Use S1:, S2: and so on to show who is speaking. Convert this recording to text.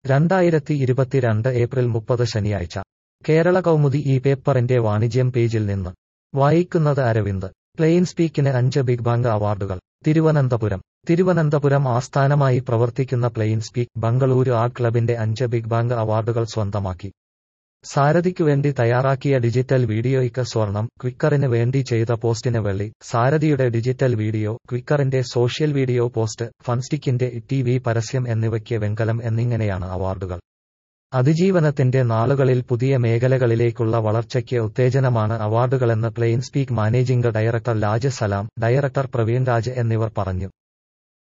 S1: രണ്ടായിരത്തി ഇരുപത്തിരണ്ട് ഏപ്രിൽ മുപ്പത് ശനിയാഴ്ച കേരള കൗമുദി ഈ പേപ്പറിന്റെ വാണിജ്യം പേജിൽ നിന്ന് വായിക്കുന്നത് അരവിന്ദ് പ്ലെയിൻ സ്പീക്കിന് അഞ്ച് ബിഗ് ബാങ്ക് അവാർഡുകൾ തിരുവനന്തപുരം തിരുവനന്തപുരം ആസ്ഥാനമായി പ്രവർത്തിക്കുന്ന പ്ലെയിൻ സ്പീക്ക് ബംഗളൂരു ആർട്ട് ക്ലബിന്റെ അഞ്ച് ബിഗ് ബാങ്ക് അവാർഡുകൾ സ്വന്തമാക്കി സാരഥിക്കുവേണ്ടി തയ്യാറാക്കിയ ഡിജിറ്റൽ വീഡിയോയ്ക്ക് സ്വർണം ക്വിക്കറിന് വേണ്ടി ചെയ്ത പോസ്റ്റിന് വെള്ളി സാരഥിയുടെ ഡിജിറ്റൽ വീഡിയോ ക്വിക്കറിന്റെ സോഷ്യൽ വീഡിയോ പോസ്റ്റ് ഫൺസ്റ്റിക്കിന്റെ ടി വി പരസ്യം എന്നിവയ്ക്ക് വെങ്കലം എന്നിങ്ങനെയാണ് അവാർഡുകൾ അതിജീവനത്തിന്റെ നാളുകളിൽ പുതിയ മേഖലകളിലേക്കുള്ള വളർച്ചയ്ക്ക് ഉത്തേജനമാണ് അവാർഡുകളെന്ന് plain speak managing director Laj Salam director Praveen Raj എന്നിവർ പറഞ്ഞു